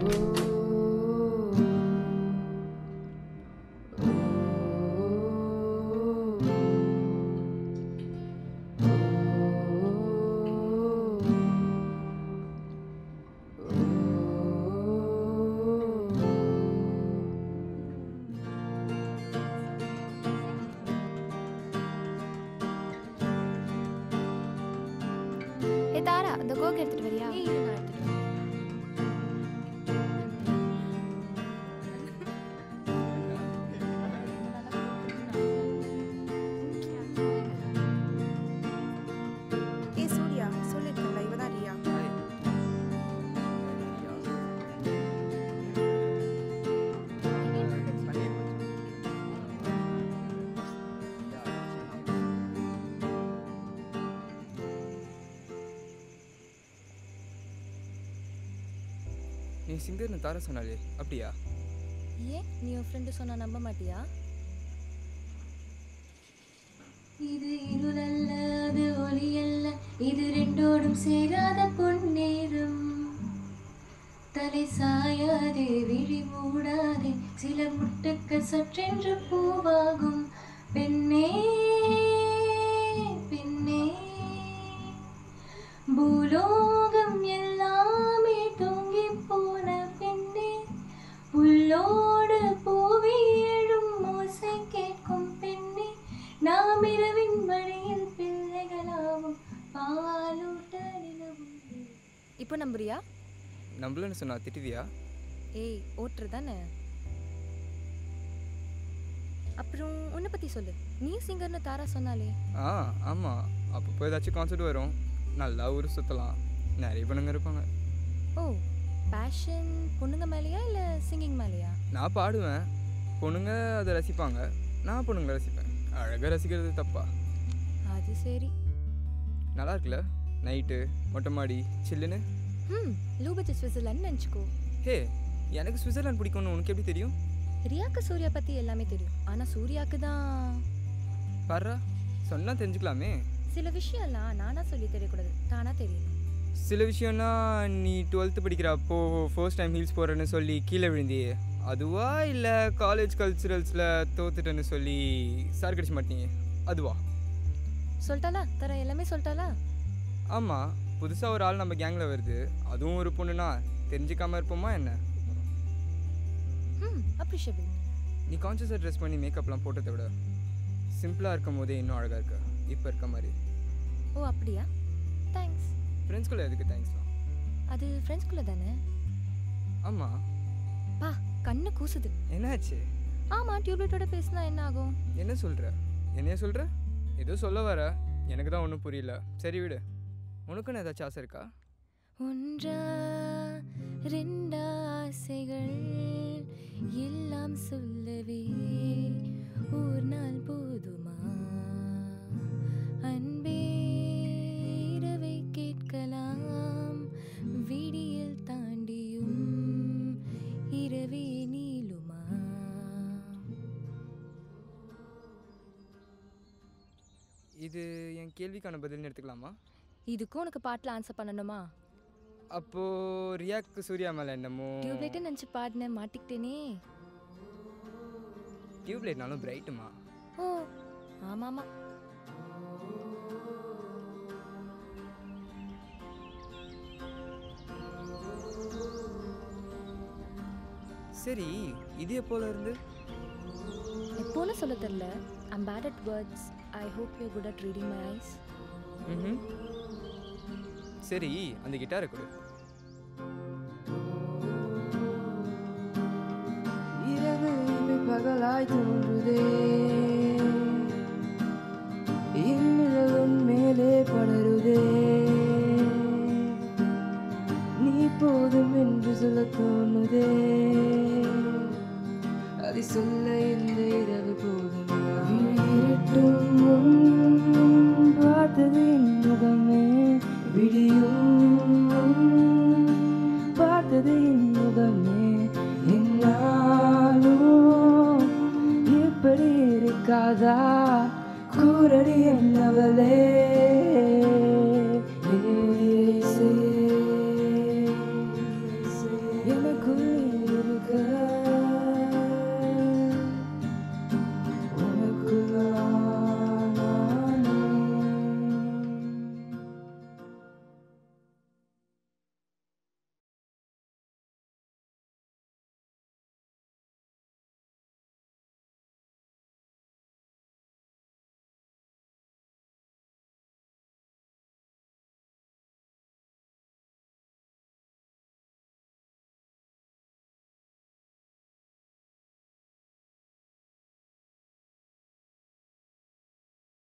ஏ தாரா அந்த கோக் எடுத்துட்டு வரியா ஏ சூர்யா சொல்லிருக்கல இவ தான் ரியா நீ சிங்கர்னு தார சொன்னாலே அப்படியா ஏன் நீ உன் ஃப்ரெண்டு சொன்னா நம்ப மாட்டியா இது இருளல்ல அது ஒளியல்ல இது ரெண்டோடும் சேராத பொன்னேரம் தலை சாயாதே விழி மூடாதே சில முட்டுக்கள் சற்றென்று பூவாகும் பெண்ணே பெண்ணே பூலோகம் எல்லாமே தூங்கி போன பெண்ணே புல்லோடு பூவி எழும் ஓசை கேட்கும் பெண்ணே நாம் இரவின் வழியில் பிள்ளைகளாவும் பாலூட்ட நிலவும் இப்போ நம்புறியா நம்மளன்னு சொன்னா திட்டுவியா ஏய் ஓட்டுரு தானே அப்புறம் உன்னை பற்றி சொல்லு நீ சிங்கர்னு தாரா சொன்னாலே ஆ ஆமாம் அப்பப்போ ஏதாச்சும் கான்சர்ட் வரும் நல்லா ஊர் சுற்றலாம் நிறைய பொண்ணுங்க இருப்பாங்க ஓ பேஷன் பொண்ணுங்க மேலேயா இல்லை சிங்கிங் மேலேயா நான் பாடுவேன் பொண்ணுங்க அதை ரசிப்பாங்க நான் பொண்ணுங்களை ரசிப்பேன் அழகாக ரசிக்கிறது தப்பா அது சரி நல்லா இருக்குல்ல நைட்டு மொட்டை மாடி சில்லுன்னு ம் லூபச்சு ஸ்விட்சர்லாந்து நினச்சிக்கோ ஹே எனக்கு சுவிட்சர்லாந்து பிடிக்கும்னு உனக்கு எப்படி தெரியும் ரியாக்கு சூர்யா பற்றி எல்லாமே தெரியும் ஆனால் சூர்யாக்கு தான் பாரா சொன்னால் தெரிஞ்சுக்கலாமே சில விஷயம்லாம் நானாக சொல்லி தெரியக்கூடாது தானாக தெரியும் சில விஷயம்னா நீ டுவெல்த்து படிக்கிறப்போ ஃபர்ஸ்ட் டைம் ஹீல்ஸ் போடுறேன்னு சொல்லி கீழே விழுந்தியே அதுவா இல்லை காலேஜ் கல்ச்சுரல்ஸில் தோத்துட்டேன்னு சொல்லி சார் கடிச்சு மாட்டீங்க அதுவா சொல்லிட்டாளா தர எல்லாமே சொல்லிட்டாளா ஆமாம் புதுசாக ஒரு ஆள் நம்ம கேங்கில் வருது அதுவும் ஒரு பொண்ணுனா தெரிஞ்சுக்காம இருப்போமா என்ன ம் அப்ரிஷியபிள் நீ கான்ஷியஸாக ட்ரெஸ் பண்ணி மேக்கப்லாம் போட்டதை விட சிம்பிளாக இருக்கும் போதே இன்னும் அழகாக இருக்கு இப்போ இருக்க மாதிரி ஓ அப்படியா தேங்க்ஸ் ஃப்ரெண்ட்ஸ்குள்ளே எதுக்கு தேங்க்ஸ்லாம் அது ஃப்ரெண்ட்ஸ்குள்ளே தானே ஆமாம் பா கண்ணு கூசுது என்னாச்சு ஆமாம் டியூப்லைட்டோட பேசினா என்ன ஆகும் என்ன சொல்கிற என்னைய சொல்கிற ஏதோ சொல்ல வர எனக்கு தான் ஒன்றும் புரியல சரி விடு உனக்குன்னு ஏதாச்சும் ஆசை இருக்கா ஒன்றா ரெண்டா ஆசைகள் எல்லாம் சொல்லவே ஒரு நாள் போதுமா அன்பே இரவை கேட்கலாம் விடியல் தாண்டியும் இரவே நீளுமா இது என் கேள்விக்கான பதில்னு எடுத்துக்கலாமா இதுக்கும் உனக்கு பாட்டில் ஆன்சர் பண்ணணுமா அப்போது ரியாக்கு சூர்யா மேலே என்னமோ டியூப்லைட்டை நினச்சி பாடினேன் மாட்டிக்கிட்டேனே டியூப்லைட்னாலும் பிரைட்டுமா ஓ ஆமாமா சரி இது எப்போல இருந்து எப்போன்னு சொல்ல தெரில I'm bad at words I hope you good at reading my eyes hmm. சரி அந்த கிட்டாரை கொடு இரவு இமை பகலாய் தோன்றுதே இன்னும் மேலே படருதே நீ போதும் என்று சொல்ல தோணுதே அதை சொல்ல இந்த இரவு போதும் விழிரட்டும் முன் பார்த்தது என் முகமே விடியும் முன் பார்த்தது என் முகமே என்னாலும் இப்படி இருக்காதா கூரடி என்னவளே